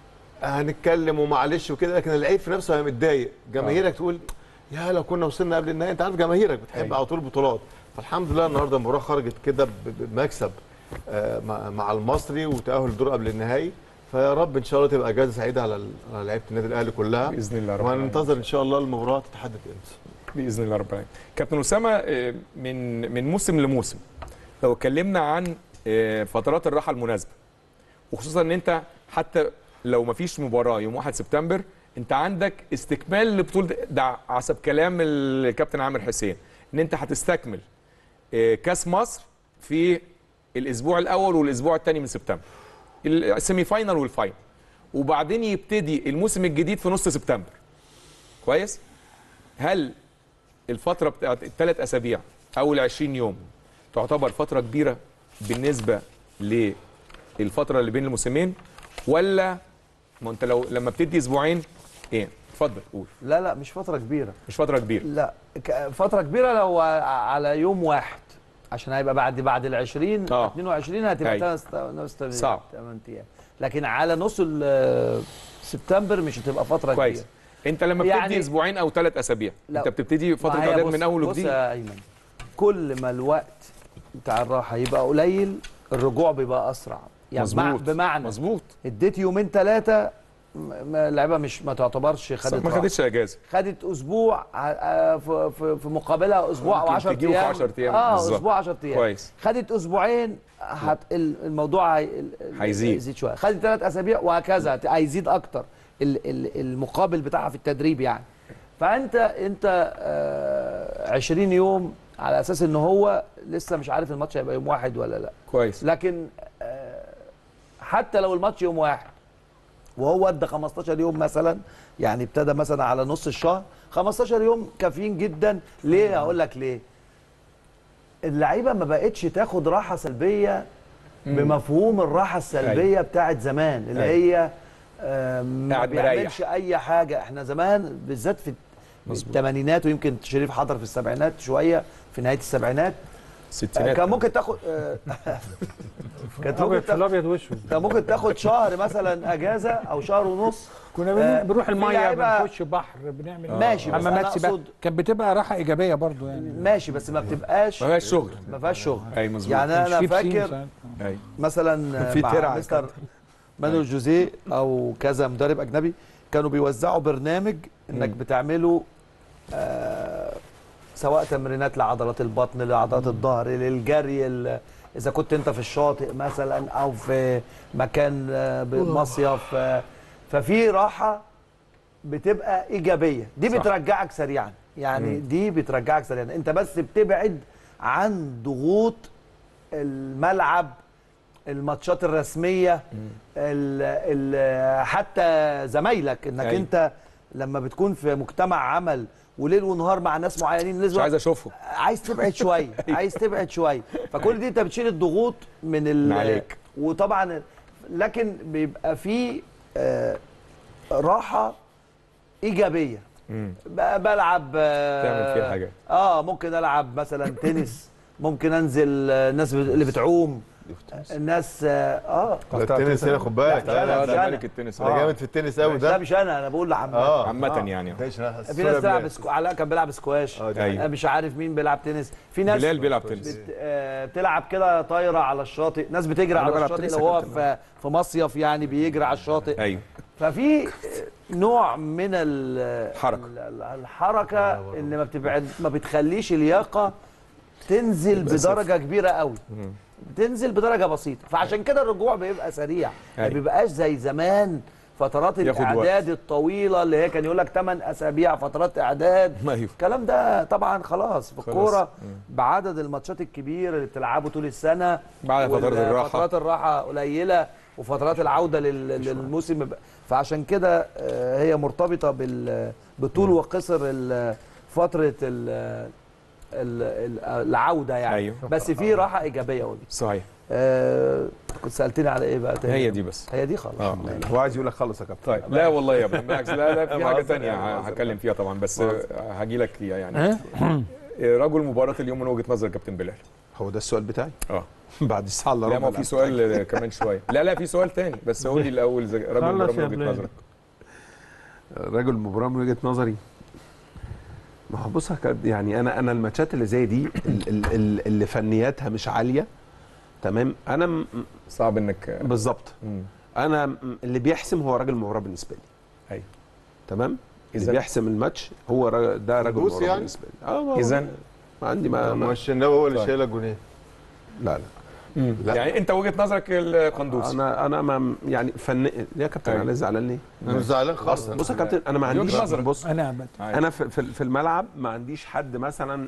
هنتكلم ومعلش وكده لكن اللعيب في نفسه هيبقى متضايق جماهيرك تقول يا لو كنا وصلنا قبل النهائي انت عارف جماهيرك بتحب أيوة. على طول بطولات فالحمد لله النهارده المباراه خرجت كده ب- بمكسب آه، مع- مع المصري وتاهل الدور قبل النهائي فيا رب ان شاء الله تبقى اجازه سعيده على ال- على لعيبه النادي الاهلي كلها باذن الله رب العالمين. وهننتظر ان شاء الله المباراه تتحدد امتى باذن الله رب العالمين كابتن اسامه آه، من من موسم لموسم لو اتكلمنا عن آه، فترات الراحه المناسبه وخصوصا ان انت حتى لو ما فيش مباراه يوم 1 سبتمبر انت عندك استكمال لبطوله ده حسب كلام الكابتن عامر حسين ان انت هتستكمل آه، كاس مصر في الاسبوع الاول والاسبوع الثاني من سبتمبر السيمي فاينال والفاينل وبعدين يبتدي الموسم الجديد في نص سبتمبر كويس هل الفترة بتاعت الثلاث أسابيع أو ال 20 يوم تعتبر فترة كبيرة بالنسبة للفترة اللي بين الموسمين ولا ما أنت لو لما بتدي أسبوعين إيه؟ اتفضل قول لا لا مش فتره كبيره مش فترة كبيرة لا ك- فتره كبيره لو ع- على يوم واحد عشان هيبقى بعد بعد ال 20 آه. 22 هتبقى أيوة. نفس نفس صعب. 8 ايام لكن على نص ال- سبتمبر مش هتبقى فتره كويس كبيره أنت لما بتدي يعني- أسبوعين أو ثلاث أسابيع لا. أنت بتبتدي فترة ما هي إعداد بص- من أول بص وجديد يا ايمن كل ما الوقت بتاع الراحه يبقى قليل الرجوع بيبقى اسرع يعني بمع- مظبوط بمعنى مظبوط اديت يومين ثلاثه اللعيبه مش ما تعتبرش صح، خدت ما راحة. خدتش أجازة خدت اسبوع آه، في في- في مقابلها اسبوع او ممكن 10 تجيبه في ايام 10 أيام اه بالظبط. اسبوع 10 ايام كويس خدت اسبوعين هت ال- الموضوع هي ال- ال- هيزيد. هيزيد شويه خدت ثلاث اسابيع وهكذا هت- هيزيد اكتر ال- ال- المقابل بتاعها في التدريب يعني فانت انت آه 20 يوم على اساس ان هو لسه مش عارف الماتش هيبقى يوم واحد ولا لا كويس لكن آه حتى لو الماتش يوم واحد وهو ادى 15 يوم مثلا يعني ابتدى مثلا على نص الشهر 15 يوم كافيين جدا ليه هقول لك ليه اللعيبه ما بقتش تاخد راحه سلبيه بمفهوم الراحه السلبيه بتاعت زمان اللي أيوة. هي آه، ما قاعد مريح. بيعملش اي حاجه احنا زمان بالذات في مظبوط. الثمانينات ويمكن شريف حضر في السبعينات شويه في نهايه السبعينات ستينات كان ممكن تاخد آه، كانت ممكن ابيض في تاخد الابيض واسود كان ممكن تاخد شهر مثلا اجازه او شهر ونص كنا آه، بن- بنروح في الميه لعيبة- بنخش بحر بنعمل ماشي بس حمامات انا سباحه اقصد كانت بتبقى راحه ايجابيه برضو يعني ماشي بس ما بتبقاش ما فيهاش شغل ما فيهاش شغل أي مظبوط يعني كانش انا في بسين فاكر ساعات. أي مثلا في مع ترعة مستر مانويل جوزيه او كذا مدرب اجنبي كانوا بيوزعوا برنامج انك مم. بتعمله آه سواء تمرينات لعضلات البطن لعضلات الظهر للجري ال- اذا كنت انت في الشاطئ مثلا او في مكان آه، مصيف آه، ففي راحه بتبقى ايجابيه دي صح. بترجعك سريعا يعني مم. دي بترجعك سريعا انت بس بتبعد عن ضغوط الملعب الماتشات الرسميه ال ال حتى زمايلك انك أيوة. انت لما بتكون في مجتمع عمل وليل ونهار مع ناس معينين مش لازم عايز أشوفهم عايز تبعد شويه عايز تبعد شويه فكل دي انت بتشيل الضغوط من ال من عليك. وطبعا لكن بيبقى في آه، راحه ايجابيه مم. ب- بلعب آه، تعمل فيها حاجات. اه ممكن العب مثلا تنس ممكن انزل آه، الناس اللي بتعوم الناس اه ده التنس هنا خد بالك لا، لا، لا اه مش ده أنا. ملك التنس ده آه. جامد في التنس قوي ده ده مش انا انا بقول لعامة اه عامة يعني ماشي، أنا في ناس بتلعب بس سكو... علاء كان بيلعب سكواش اه دي أيوة. آه، مش عارف مين بيلعب تنس في ناس بلال بيلعب تنس بت... آه، بتلعب كده طايره على الشاطئ ناس بتجري أنا على بلعب الشاطئ تنس لو يا هو كابتن. في في مصيف يعني بيجري على الشاطئ ايوه ففي نوع من ال- حركة. ال- ال- الحركه اللي ما بتبعد ما بتخليش اللياقه تنزل بدرجه كبيره قوي بتنزل بدرجه بسيطه فعشان كده الرجوع بيبقى سريع ما أيوة. بيبقاش زي زمان فترات ياخد الاعداد الطويله اللي هي كان يقول لك 8 اسابيع فترات اعداد ايوه الكلام ده طبعا خلاص في خلاص. الكوره مم. بعدد الماتشات الكبير اللي بتلعبه طول السنه بعد فترات الراحة. فترات الراحه قليله وفترات العوده لل- للموسم ب- فعشان كده آه، هي مرتبطه بال بطول وقصر ال- فتره ال ال- ال- العوده يعني أيوه. بس في راحه ايجابيه ودي صحيح آه كنت سالتني على ايه بقى تاني هي دي بس هي دي خلاص اه هو عايز يقول لك خلص يا كابتن طيب لا والله يا ابني بالعكس لا لا في أنا حاجه بهزر تانية يعني، بهزر. هتكلم فيها طبعا بس هاجي لك فيها يعني ها؟ رجل مباراه اليوم من وجهه نظر كابتن بلال هو ده السؤال بتاعي اه بعد الساعه الا لا ربع ما في سؤال كمان شويه لا لا في سؤال تاني بس قول لي الاول زي- رجل خلص مباراه من يا وجهه بلال. نظرك رجل المباراه من وجهه نظري ما هو بص يا كابتن، يعني انا انا الماتشات اللي زي دي ال- ال- ال- اللي فنياتها مش عاليه تمام انا م- صعب انك بالظبط مم. انا م- اللي بيحسم هو راجل المباراه بالنسبه لي ايوه تمام اللي إذا- بيحسم الماتش هو را- ده راجل قندوسي المباراه يعني؟ بالنسبه لي اه ما هو- اذا ما عندي ما, ما مش النبي هو اللي طيب. شايل الجونين لا لا لا. يعني انت وجهه نظرك القندوسي انا انا ما يعني فن يا كابتن أيوة. انا زعلان ليه؟ انا مش زعلان خالص بص يا كابتن انا ما دي وجهة عنديش نظرك. بص انا عملت انا في في في الملعب ما عنديش حد مثلا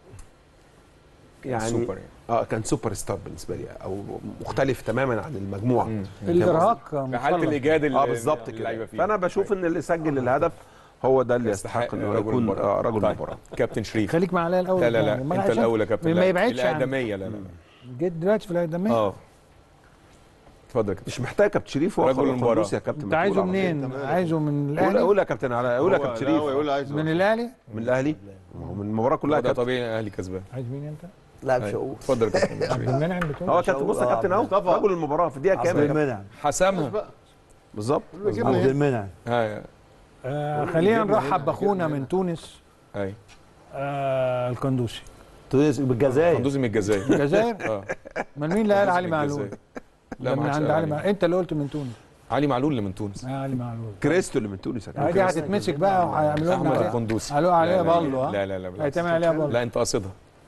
يعني سوبر يعني. اه كان سوبر ستار بالنسبه لي او مختلف تماما عن المجموعه مم. الارهاق في حاله مخلص. الايجاد اللي اه بالظبط اللعيبة كده فيه. فانا بشوف ان اللي سجل الهدف هو ده اللي يستحق انه رجل يكون المباراة. آه، رجل طيب. المباراه كابتن شريف خليك معايا الاول لا لا لا يعني. ما أنا انت عشان الاول يا كابتن ما لا. يبعدش عن الاقدميه لا لا جيت دلوقتي في الاقدميه اه اتفضل يا كابتن مش محتاج كابتن شريف هو رجل خلاص المباراة. قندوس يا كابتن انت ما عايزه تقول على منين تمام. عايزه من طول. قول الاهلي قول يا كابتن على قول يا هو- كابتن لا، شريف هو يقول عايزه من الاهلي من الاهلي ما هو من المباراه كلها ده كابتن طبيعي الاهلي كسبان عايز مين انت لا مش أيوة. هقول اتفضل يا كابتن عبد شريف المنعم بتقول هو كابتن بص يا كابتن اهو مصطفى. رجل المباراه في الدقيقه كام عبد يا كابتن المنعم حسمها بقى بالظبط جبنا عبد إيه؟ المنعم ها آه خلينا جبنا نرحب هنا، باخونا جبنا من هنا. تونس اي آه القندوسي تونس بالجزائر قندوزي من الجزائر الجزائر اه من مين اللي قال قندوزي علي من معلول الجزائر. لا لا من ما حدش عند قال علي علي. معلول انت اللي قلت من تونس علي معلول اللي من تونس آه علي معلول كريستو اللي من تونس يا آه، كابتن دي هتتمسك بقى وهيعملوا احمد لنا عليها القندوسي قالوا عليها لا، لا، بالو ها لا لا لا بالعكس. هيتعمل عليها بالو لا انت قاصدها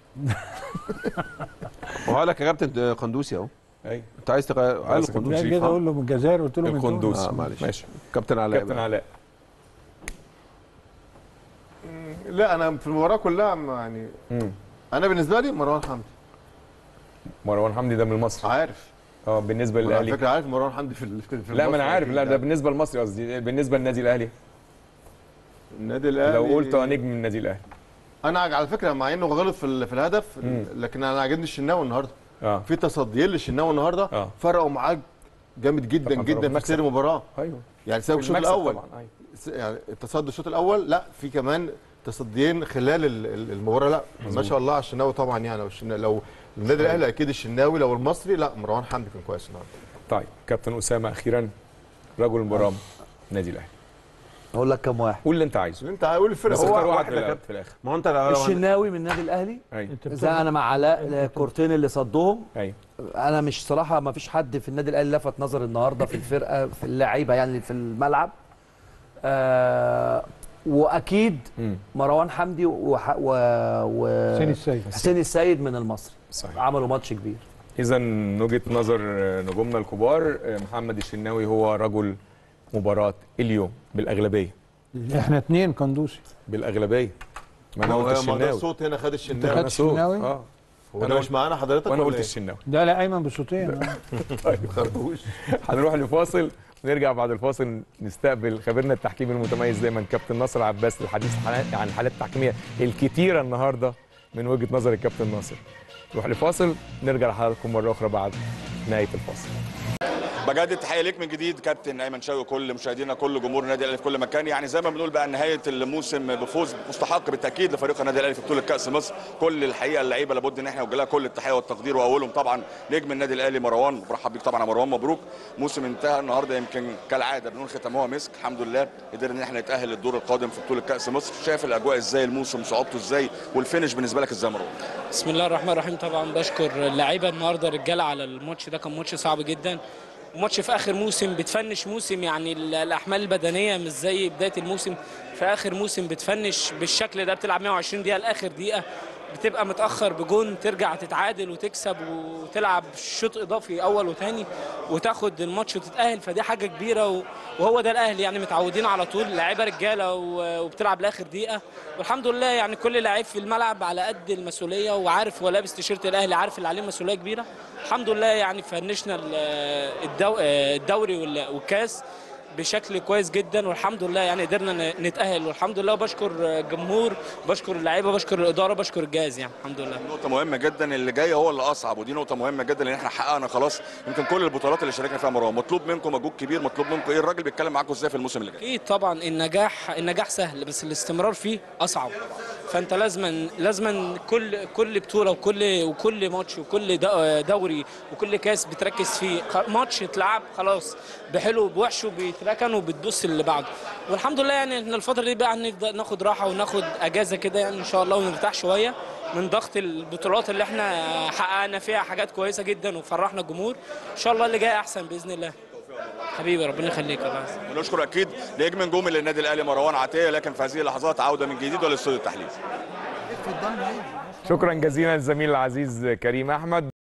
وهقول لك يا كابتن قندوسي اهو اي انت عايز تغير قال بس القندوسي لا كده اقول له من الجزائر قلت له من تونس القندوسي آه، معلش. ماشي كابتن علاء كابتن بقى. علاء لا انا في المباراه كلها ما يعني مم. انا بالنسبه لي مروان حمدي مروان حمدي ده من مصر عارف اه بالنسبه على للاهلي فكره عارف مروان حمدي في ال- في في لا ما انا المصري عارف لا أكيد ده بالنسبه لمصر قصدي بالنسبه للنادي الاهلي النادي الاهلي لو قلت نجم من النادي الاهلي انا على فكره مع انه غلط في ال- في الهدف مم. لكن انا عاجبني الشناوي النهارده اه في تصديين للشناوي النهارده اه فرقوا معاك جامد جدا طبعاً فرقوا. جدا في مكسب. سير المباراه ايوه يعني سيبك الشوط المكسب الاول طبعا ايوه س- يعني التصدي الشوط الاول لا في كمان تصديين خلال ال- ال- المباراه لا ما مظبوط. شاء الله على الشناوي طبعا يعني لو الشنا- لو النادي الاهلي اكيد الشناوي لو المصري لا مروان حمدي كان كويس النهارده طيب كابتن اسامه اخيرا رجل المباراه النادي الاهلي اقول لك كام واحد قول اللي انت عايزه انت هقول الفرقه بس هو اختار واحد واحد في يا الآخر- كابتن. في الاخر ما هو انت لو الشناوي من النادي الاهلي ايوه انت زي انا مع علاء الكورتين اللي صدهم ايوه انا مش صراحه ما فيش حد في النادي الاهلي لفت نظر النهارده في الفرقه في اللعيبه يعني في الملعب آه واكيد مم. مروان حمدي وح... و... و... حسين السيد حسين السيد من المصري صحيح عملوا ماتش كبير اذا من وجهه نظر نجومنا الكبار محمد الشناوي هو رجل مباراه اليوم بالاغلبيه احنا اتنين قندوسي بالاغلبيه ما انا ما قلت هو- ما ده الشناوي الصوت هنا خد أنت الشناوي خدت أنا صوت. الشناوي؟ اه هو أنا ده قلت- مش معانا حضرتك وانا ولا قلت إيه؟ الشناوي ده لا ايمن بصوتين آه. طيب خرطوش هنروح لفاصل ونرجع بعد الفاصل نستقبل خبيرنا التحكيمي المتميز دايما كابتن ناصر عباس للحديث عن- عن الحالات التحكيميه الكتيره النهارده من وجهه نظر الكابتن ناصر نروح لفاصل نرجع لحضراتكم مره اخرى بعد نهايه الفاصل بجدد تحيه ليك من جديد كابتن ايمن شوقي وكل مشاهدينا كل جمهور النادي الاهلي في كل مكان يعني زي ما بنقول بقى نهايه الموسم بفوز مستحق بالتاكيد لفريق النادي الاهلي في بطوله كاس مصر كل الحقيقه اللعيبه لابد ان احنا نوجه لها كل التحيه والتقدير واولهم طبعا نجم النادي الاهلي مروان برحب بيك طبعا يا مروان مبروك موسم انتهى النهارده يمكن كالعاده بنقول ختموها مسك الحمد لله قدرنا ان احنا نتاهل للدور القادم في بطوله كاس مصر شايف الاجواء ازاي الموسم صعوبته ازاي والفينش بالنسبه لك ازاي يا مروان بسم الله الرحمن الرحيم طبعا بشكر اللعيبه النهارده رجاله على الماتش ده كان ماتش صعب جدا وماتش في اخر موسم بتفنش موسم يعني ال- الاحمال البدنيه مش زي بدايه الموسم في اخر موسم بتفنش بالشكل ده بتلعب 120 دقيقه لاخر دقيقه بتبقى متاخر بجون ترجع تتعادل وتكسب وتلعب شوط اضافي اول وثاني وتاخد الماتش وتتاهل فدي حاجه كبيره و- وهو ده الاهلي يعني متعودين على طول لعيبه رجاله و- وبتلعب لاخر دقيقه والحمد لله يعني كل لعيب في الملعب على قد المسؤوليه وعارف هو لابس تيشيرت الاهلي عارف اللي عليه مسؤوليه كبيره الحمد لله يعني فنشنا ال- الدو- الدوري وال- والكاس بشكل كويس جدا والحمد لله يعني قدرنا ن- نتاهل والحمد لله بشكر الجمهور بشكر اللعيبه بشكر الاداره بشكر الجهاز يعني الحمد لله نقطة مهمة جدا اللي جاي هو اللي أصعب ودي نقطة مهمة جدا لأن احنا حققنا خلاص يمكن كل البطولات اللي شاركنا فيها مروان مطلوب منكم مجهود كبير مطلوب منكم إيه الراجل بيتكلم معاكم إزاي في الموسم اللي جاي اكيد طبعا النجاح النجاح سهل بس الاستمرار فيه اصعب فانت لازما لازما كل كل بطوله وكل وكل ماتش وكل د- دوري وكل كاس بتركز فيه خ- ماتش اتلعب خلاص بحلو بوحشه بيتركن وبتدوس اللي بعده والحمد لله يعني احنا الفتره دي بقى نبدا ناخد راحه وناخد اجازه كده يعني ان شاء الله ونرتاح شويه من ضغط البطولات اللي احنا حققنا فيها حاجات كويسه جدا وفرحنا الجمهور ان شاء الله اللي جاي احسن باذن الله حبيبي ربنا يخليك الله يسلمك. ونشكر أكيد نجم نجوم للنادي الأهلي مروان عطية لكن في هذه اللحظات عودة من جديد وللاستوديو التحليل شكرا جزيلا للزميل العزيز كريم احمد